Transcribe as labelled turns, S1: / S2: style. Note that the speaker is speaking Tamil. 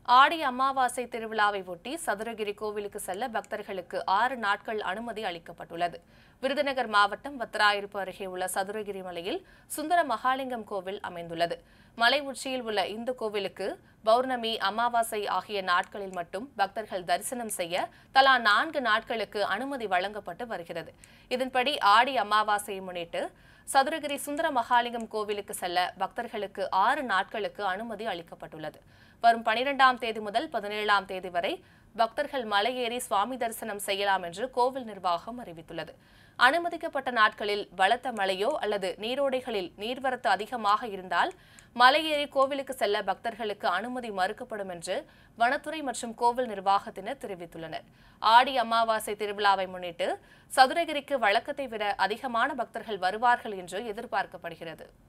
S1: ஆடி அமாவாசை திருவிழாவை ஒட்டி சதுரகிரி கோவிலுக்கு செல்ல பக்தர்களுக்கு ஆறு நாட்கள் அனுமதி அளிக்கப்பட்டுள்ளது விருதுநகர் மாவட்டம் வத்திராயிருப்பு அருகே உள்ள சதுரகிரி மலையில் சுந்தர மகாலிங்கம் கோவில் அமைந்துள்ளது மலை உச்சியில் உள்ள இந்த கோவிலுக்கு பௌர்ணமி அமாவாசை ஆகிய நாட்களில் மட்டும் பக்தர்கள் தரிசனம் செய்ய தலா நான்கு நாட்களுக்கு அனுமதி வழங்கப்பட்டு வருகிறது இதன்படி ஆடி அமாவாசையை முன்னிட்டு சதுரகிரி சுந்தர மகாலிங்கம் கோவிலுக்கு செல்ல பக்தர்களுக்கு ஆறு நாட்களுக்கு அனுமதி அளிக்கப்பட்டுள்ளது வரும் பனிரெண்டாம் தேதி முதல் பதினேழாம் தேதி வரை பக்தர்கள் மலையேறி சுவாமி தரிசனம் செய்யலாம் என்று கோவில் நிர்வாகம் அறிவித்துள்ளது அனுமதிக்கப்பட்ட நாட்களில் பலத்த மழையோ அல்லது நீரோடைகளில் நீர்வரத்து அதிகமாக இருந்தால் மலையேறி கோவிலுக்கு செல்ல பக்தர்களுக்கு அனுமதி மறுக்கப்படும் என்று வனத்துறை மற்றும் கோவில் நிர்வாகத்தினர் தெரிவித்துள்ளனர் ஆடி அமாவாசை திருவிழாவை முன்னிட்டு சதுரகிரிக்கு வழக்கத்தை விட அதிகமான பக்தர்கள் வருவார்கள் என்று எதிர்பார்க்கப்படுகிறது